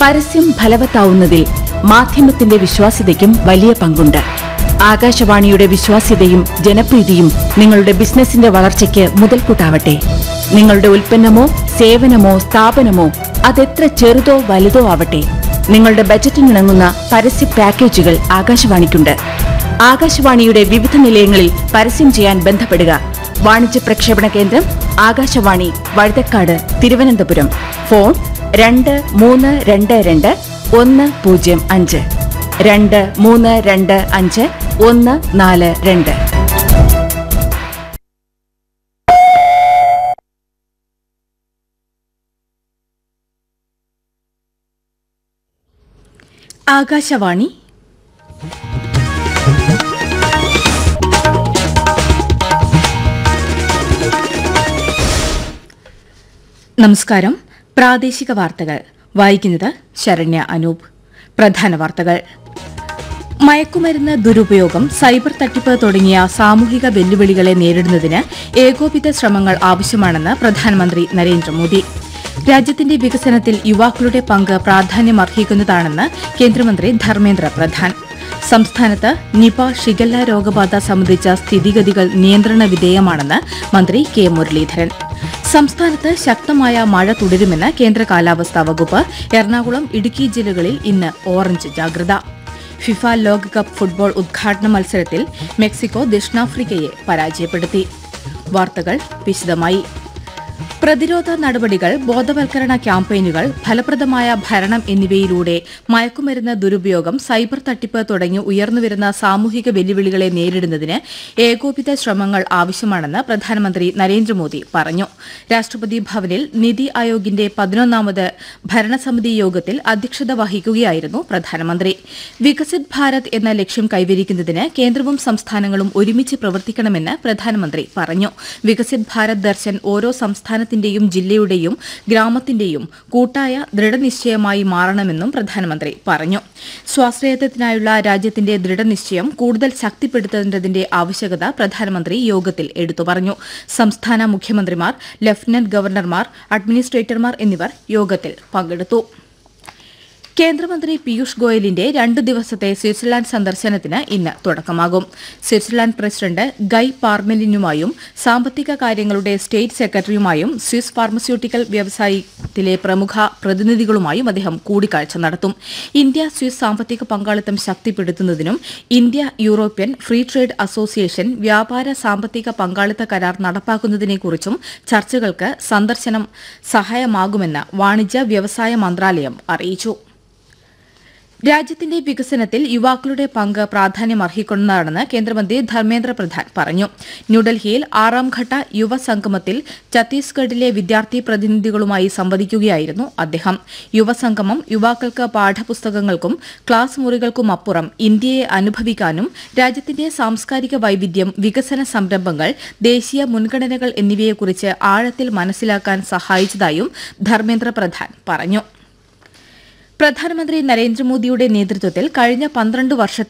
പരസ്യം ഫലവത്താവുന്നതിൽ മാധ്യമത്തിന്റെ വിശ്വാസ്യതയ്ക്കും വലിയ പങ്കുണ്ട് ആകാശവാണിയുടെ വിശ്വാസ്യതയും ജനപ്രീതിയും നിങ്ങളുടെ ബിസിനസിന്റെ വളർച്ചയ്ക്ക് മുതൽക്കൂട്ടാവട്ടെ നിങ്ങളുടെ ഉൽപ്പന്നമോ സേവനമോ സ്ഥാപനമോ അതെത്ര ചെറുതോ വലുതോ ആവട്ടെ നിങ്ങളുടെ ബജറ്റിനിണങ്ങുന്ന പരസ്യ പാക്കേജുകൾ ആകാശവാണിക്കുണ്ട് ആകാശവാണിയുടെ വിവിധ നിലയങ്ങളിൽ പരസ്യം ചെയ്യാൻ ബന്ധപ്പെടുക വാണിജ്യ പ്രക്ഷേപണ കേന്ദ്രം ആകാശവാണി വഴുതക്കാട് തിരുവനന്തപുരം ഫോൺ രണ്ട് മൂന്ന് രണ്ട് രണ്ട് ഒന്ന് പൂജ്യം അഞ്ച് രണ്ട് മൂന്ന് രണ്ട് അഞ്ച് ഒന്ന് നാല് രണ്ട് ആകാശവാണി നമസ്കാരം പ്രാദേശിക വാർത്തകൾ വായിക്കുന്നത് ശരണ്യ അനൂപ് പ്രധാന വാർത്തകൾ മയക്കുമരുന്ന് ദുരുപയോഗം സൈബർ തട്ടിപ്പ് തുടങ്ങിയ സാമൂഹിക വെല്ലുവിളികളെ നേരിടുന്നതിന് ഏകോപിത ശ്രമങ്ങൾ ആവശ്യമാണെന്ന് പ്രധാനമന്ത്രി നരേന്ദ്രമോദി രാജ്യത്തിന്റെ വികസനത്തിൽ യുവാക്കളുടെ പങ്ക് പ്രാധാന്യമർഹിക്കുന്നതാണെന്ന് കേന്ദ്രമന്ത്രി ധർമ്മേന്ദ്ര പ്രധാൻ സംസ്ഥാനത്ത് നിപ ഷിഗല്ല രോഗബാധ സംബന്ധിച്ച സ്ഥിതിഗതികൾ നിയന്ത്രണ വിധേയമാണെന്ന് മന്ത്രി കെ മുരളീധരൻ സംസ്ഥാനത്ത് ശക്തമായ മഴ തുടരുമെന്ന് കേന്ദ്ര കാലാവസ്ഥാ വകുപ്പ് എറണാകുളം ഇടുക്കി ജില്ലകളിൽ ഇന്ന് ഓറഞ്ച് ജാഗ്രത ഫിഫ ലോകകപ്പ് ഫുട്ബോൾ ഉദ്ഘാടന മത്സരത്തിൽ മെക്സിക്കോ ദക്ഷിണാഫ്രിക്കയെ പരാജയപ്പെടുത്തി വാർത്തകൾ വിശദമായി പ്രതിരോധ നടപടികൾ ബോധവൽക്കരണ ക്യാമ്പയിനുകൾ ഫലപ്രദമായ ഭരണം എന്നിവയിലൂടെ മയക്കുമരുന്ന് ദുരുപയോഗം സൈബർ തട്ടിപ്പ് തുടങ്ങി ഉയർന്നുവരുന്ന സാമൂഹിക വെല്ലുവിളികളെ നേരിടുന്നതിന് ഏകോപിത ശ്രമങ്ങൾ ആവശ്യമാണെന്ന് പ്രധാനമന്ത്രി നരേന്ദ്രമോദി പറഞ്ഞു രാഷ്ട്രപതി ഭവനിൽ നിതി ആയോഗിന്റെ പതിനൊന്നാമത് ഭരണസമിതി യോഗത്തിൽ അധ്യക്ഷത വഹിക്കുകയായിരുന്നു പ്രധാനമന്ത്രി വികസിത് ഭാരത് എന്ന ലക്ഷ്യം കൈവരിക്കുന്നതിന് കേന്ദ്രവും സംസ്ഥാനങ്ങളും ഒരുമിച്ച് പ്രവർത്തിക്കണമെന്ന് പ്രധാനമന്ത്രി പറഞ്ഞു വികസിത് ഭാരത് ദർശൻ ഓരോ സംസ്ഥാനത്തിന്റെയും ജില്ലയുടെയും ഗ്രാമത്തിന്റെയും കൂട്ടായ ദൃഢനിശ്ചയമായി മാറണമെന്നും പ്രധാനമന്ത്രി പറഞ്ഞു സ്വാശ്രയത്വത്തിനായുള്ള രാജ്യത്തിന്റെ ദൃഢനിശ്ചയം കൂടുതൽ ശക്തിപ്പെടുത്തേണ്ടതിന്റെ ആവശ്യകത പ്രധാനമന്ത്രി യോഗത്തിൽ എടുത്തു പറഞ്ഞു സംസ്ഥാന മുഖ്യമന്ത്രിമാർ ലഫ്റ്റനന്റ് ഗവർണർമാർ അഡ്മിനിസ്ട്രേറ്റർമാർ എന്നിവർ യോഗത്തിൽ പങ്കെടുത്തു കേന്ദ്രമന്ത്രി പീയൂഷ് ഗോയലിന്റെ രണ്ട് ദിവസത്തെ സ്വിറ്റ്സർലാൻഡ് സന്ദർശനത്തിന് ഇന്ന് തുടക്കമാകും സ്വിറ്റ്സർലാൻഡ് പ്രസിഡന്റ് ഗൈ പാർമെലിനുമായും സാമ്പത്തിക കാര്യങ്ങളുടെ സ്റ്റേറ്റ് സെക്രട്ടറിയുമായും സ്വിസ് ഫാർമസ്യൂട്ടിക്കൽ വ്യവസായത്തിലെ പ്രമുഖ പ്രതിനിധികളുമായും അദ്ദേഹം കൂടിക്കാഴ്ച നടത്തും ഇന്ത്യ സ്വിസ് സാമ്പത്തിക പങ്കാളിത്തം ശക്തിപ്പെടുത്തുന്നതിനും India European free trade association വ്യാപാര സാമ്പത്തിക പങ്കാളിത്ത കരാർ നടപ്പാക്കുന്നതിനെക്കുറിച്ചും ചർച്ചകൾക്ക് സന്ദർശനം സഹായമാകുമെന്ന് വാണിജ്യ വ്യവസായ മന്ത്രാലയം അറിയിച്ചു രാജ്യത്തിന്റെ വികസനത്തിൽ യുവാക്കളുടെ പങ്ക് പ്രാധാന്യമർഹിക്കുന്നതാണെന്ന് കേന്ദ്രമന്ത്രി ധർമ്മേന്ദ്ര പ്രധാൻ പറഞ്ഞു ന്യൂഡൽഹിയിൽ ആറാം ഘട്ട യുവ സംഗമത്തിൽ ഛത്തീസ്ഗഡിലെ വിദ്യാർത്ഥി പ്രതിനിധികളുമായി സംവദിക്കുകയായിരുന്നു അദ്ദേഹം യുവസംഗമം യുവാക്കൾക്ക് പാഠപുസ്തകങ്ങൾക്കും ക്ലാസ് മുറികൾക്കുമപ്പുറം ഇന്ത്യയെ അനുഭവിക്കാനും രാജ്യത്തിന്റെ സാംസ്കാരിക വൈവിധ്യം വികസന സംരംഭങ്ങൾ ദേശീയ മുൻഗണനകൾ എന്നിവയെക്കുറിച്ച് ആഴത്തിൽ മനസ്സിലാക്കാൻ സഹായിച്ചതായും ധർമ്മേന്ദ്ര പ്രധാൻ പറഞ്ഞു പ്രധാനമന്ത്രി നരേന്ദ്രമോദിയുടെ നേതൃത്വത്തിൽ കഴിഞ്ഞ പന്ത്രണ്ട് വർഷത്തെ